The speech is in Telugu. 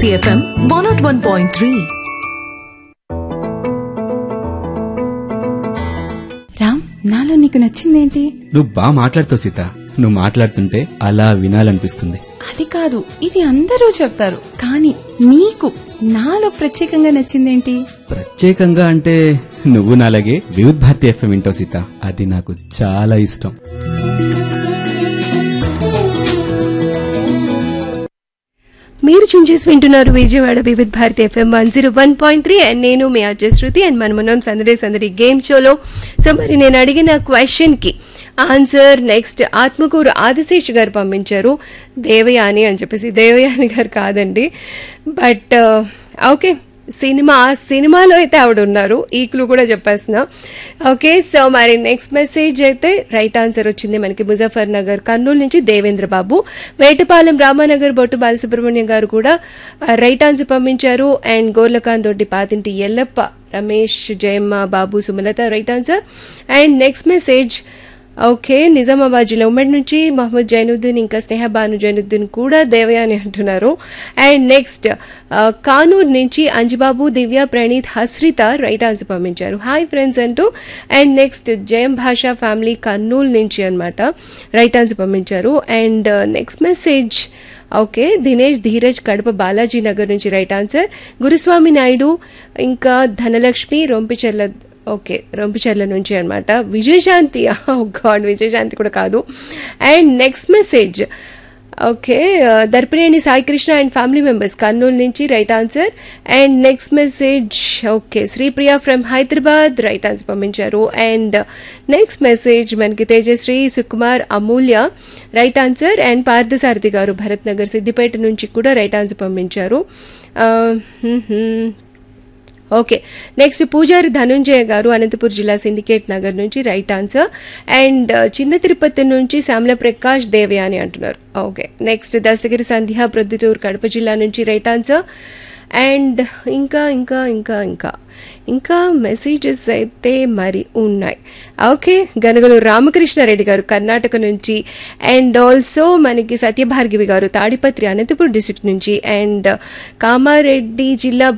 Bharati FM one nought one point three Ram నాలో నీకు నచ్చిందేంటి నువ్వు బాగా మాట్లాడుతావు సీత నువ్వు మాట్లాడుతుంటే అలా వినాలనిపిస్తుంది అది కాదు ఇది అందరూ చెప్తారు కానీ నీకు నాలో ప్రత్యేకంగా నచ్చిందేంటి ప్రత్యేకంగా అంటే నువ్వు నాలాగే వివిధ్ భారతి ఎఫ్ఎం వింటావు సీత అది నాకు చాలా ఇష్టం మీరు చూసి వింటున్నారు Vijayawada Vividh Bharati FM one zero one point three and నేను మీ అజయ్ శృతి అండ్ మనమున్నాం సందడి సందడి గేమ్ షోలో సో మరి నేను అడిగిన క్వశ్చన్ కి ఆన్సర్ నెక్స్ట్ ఆత్మకూరు ఆదిశేష్ గారు పంపించారు దేవయాని అని చెప్పేసి దేవయాని గారు కాదండి బట్ ఓకే సినిమా ఆ సినిమాలో అయితే ఆవిడ ఉన్నారు ఈ క్లూ కూడా చెప్పేస్తున్నా ఓకే సో మరి నెక్స్ట్ మెసేజ్ అయితే రైట్ ఆన్సర్ వచ్చింది మనకి ముజఫర్ నగర్ కర్నూలు నుంచి దేవేంద్ర బాబు వేటపాలెం రామానగర్ బొట్టు బాలసుబ్రహ్మణ్యం గారు కూడా ఆ, రైట్ ఆన్సర్ పంపించారు and Gorlakanth Doddi Pathinti Yellappa Ramesh Jayamma Babu Sumalatha right answer and next message okay Nizamabad జిల్లా ఉమ్మడి నుంచి మహమ్మద్ జైనుద్దీన్ ఇంకా స్నేహ బాను జైనుద్దీన్ కూడా దేవయాని అంటున్నారు అండ్ నెక్స్ట్ ఆ, కానూర్ నుంచి అంజబాబు దివ్య ప్రణీత్ హస్రిత రైట్ ఆన్సర్ పంపించారు హాయ్ ఫ్రెండ్స్ అంటూ and next Jayam Basha family Kurnool నుంచి అన్నమాట రైట్ ఆన్సర్ పంపించారు and next message okay Dinesh Dheeraj Kadapa Balaji Nagar నుంచి రైట్ ఆన్సర్ గురుస్వామి నాయుడు ఇంకా ధనలక్ష్మి రొంపిచెర్ల ఓకే రొంపిచెర్ల నుంచి అనమాట విజయశాంతి గాడ్ విజయశాంతి కూడా కాదు and next message okay Darpineni Saikrishna and family members Kurnool నుంచి right answer and next message okay Sripriya from Hyderabad right answer పంపించారు అండ్ నెక్స్ట్ మెసేజ్ మనకి Tejasri Sukumar Amulya right answer and Parthasarathy గారు భరత్ నగర్ సిద్దిపేట నుంచి కూడా రైట్ ఆన్సర్ పంపించారు ఆ, హ్మ్, హ్మ్. ఓకే నెక్స్ట్ పూజారి ధనుంజయ గారు అనంతపూర్ జిల్లా సిండికేట్ నగర్ నుంచి రైట్ ఆన్సర్ అండ్ చిన్న తిరుపతి నుంచి శ్యామల ప్రకాష్ దేవయాని అంటున్నారు ఓకే నెక్స్ట్ దస్తగిరి సంధ్య ప్రొద్దుటూరు కడప జిల్లా నుంచి రైట్ ఆన్సర్ అండ్ ఇంకా ఇంకా ఇంకా ఇంకా ఇంకా మెసేజెస్ అయితే మరి ఉన్నాయి ఓకే గనగలు రామకృష్ణారెడ్డి గారు కర్ణాటక నుంచి అండ్ ఆల్సో మనకి సత్యభార్గివి గారు తాడిపత్రి అనంతపురం డిస్ట్రిక్ట్ నుంచి అండ్ కామారెడ్డి జిల్లా